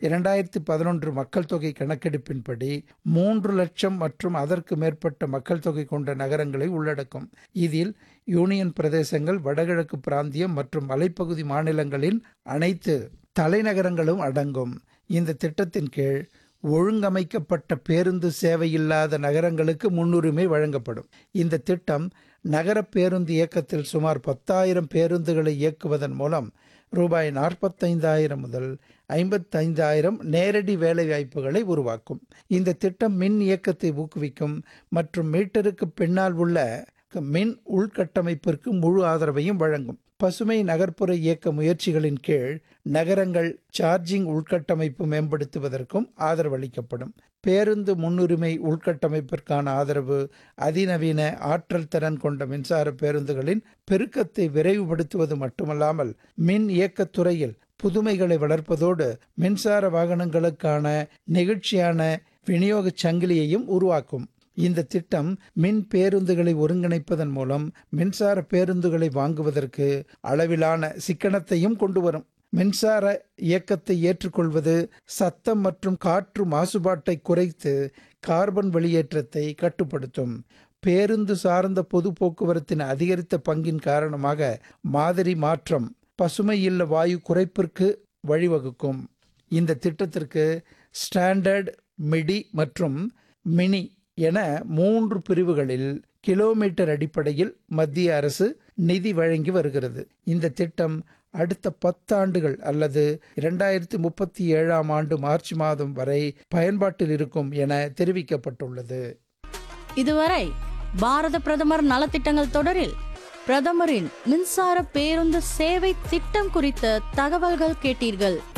இரண்டாயிரத்தி பதினொன்று மக்கள் தொகை கணக்கெடுப்பின்படி மூன்று லட்சம் மற்றும் அதற்கு மேற்பட்ட மக்கள் தொகை கொண்ட நகரங்களை உள்ளடக்கும் இதில் யூனியன் பிரதேசங்கள் வடகிழக்கு பிராந்தியம் மற்றும் மலைப்பகுதி மாநிலங்களின் அனைத்து தலைநகரங்களும் அடங்கும் இந்த திட்டத்தின் கீழ் ஒழுங்கமைக்கப்பட்ட பேருந்து சேவையில்லாத நகரங்களுக்கு முன்னுரிமை வழங்கப்படும் இந்த திட்டம் நகர பேருந்து இயக்கத்தில் சுமார் பத்தாயிரம் பேருந்துகளை இயக்குவதன் மூலம் ரூபாய் நாற்பத்தைந்தாயிரம் முதல் ஐம்பத்தைந்தாயிரம் நேரடி வேலைவாய்ப்புகளை உருவாக்கும் இந்த திட்டம் மின் இயக்கத்தை ஊக்குவிக்கும் மற்றும் மீட்டருக்கு பின்னால் உள்ள மின் உள்கட்டமைப்பிற்கு முழு ஆதரவையும் வழங்கும் பசுமை நகர்ப்புற இயக்க முயற்சிகளின் கீழ் நகரங்கள் சார்ஜிங் உள்கட்டமைப்பு மேம்படுத்துவதற்கும் ஆதரவளிக்கப்படும் பேருந்து முன்னுரிமை உள்கட்டமைப்பிற்கான ஆதரவு அதிநவீன ஆற்றல் திறன் கொண்ட மின்சார பேருந்துகளின் பெருக்கத்தை விரைவுபடுத்துவது மட்டுமல்லாமல் மின் இயக்கத்துறையில் புதுமைகளை வளர்ப்பதோடு மின்சார வாகனங்களுக்கான நெகிழ்ச்சியான விநியோக சங்கிலியையும் உருவாக்கும் இந்த திட்டம் மின் பேருந்துகளை ஒருங்கிணைப்பதன் மூலம் மின்சார பேருந்துகளை வாங்குவதற்கு அளவிலான சிக்கனத்தையும் கொண்டு வரும் மின்சார இயக்கத்தை ஏற்றுக்கொள்வது சத்தம் மற்றும் காற்று மாசுபாட்டை குறைத்து கார்பன் வெளியேற்றத்தை கட்டுப்படுத்தும் பேருந்து சார்ந்த பொது போக்குவரத்தின் அதிகரித்த பங்கின் காரணமாக மாதிரி மாற்றம் பசுமை இல்ல வாயு குறைப்பிற்கு வழிவகுக்கும் இந்த திட்டத்திற்கு ஸ்டாண்டர்ட் மிடி மற்றும் மினி என மூன்று பிரிவுகளில் கிலோமீட்டர் அடிப்படையில் மத்திய அரசு நிதி வழங்கி வருகிறது இந்த திட்டம் அடுத்த பத்தாண்டுகள் அல்லது இரண்டாயிரத்தி முப்பத்தி ஏழாம் ஆண்டு மார்ச் மாதம் வரை பயன்பாட்டில் இருக்கும் என தெரிவிக்கப்பட்டுள்ளது இதுவரை பாரத பிரதமர் நலத்திட்டங்கள் தொடரில் பிரதமரின் மின்சார பேருந்து சேவை திட்டம் குறித்த தகவல்கள் கேட்டீர்கள்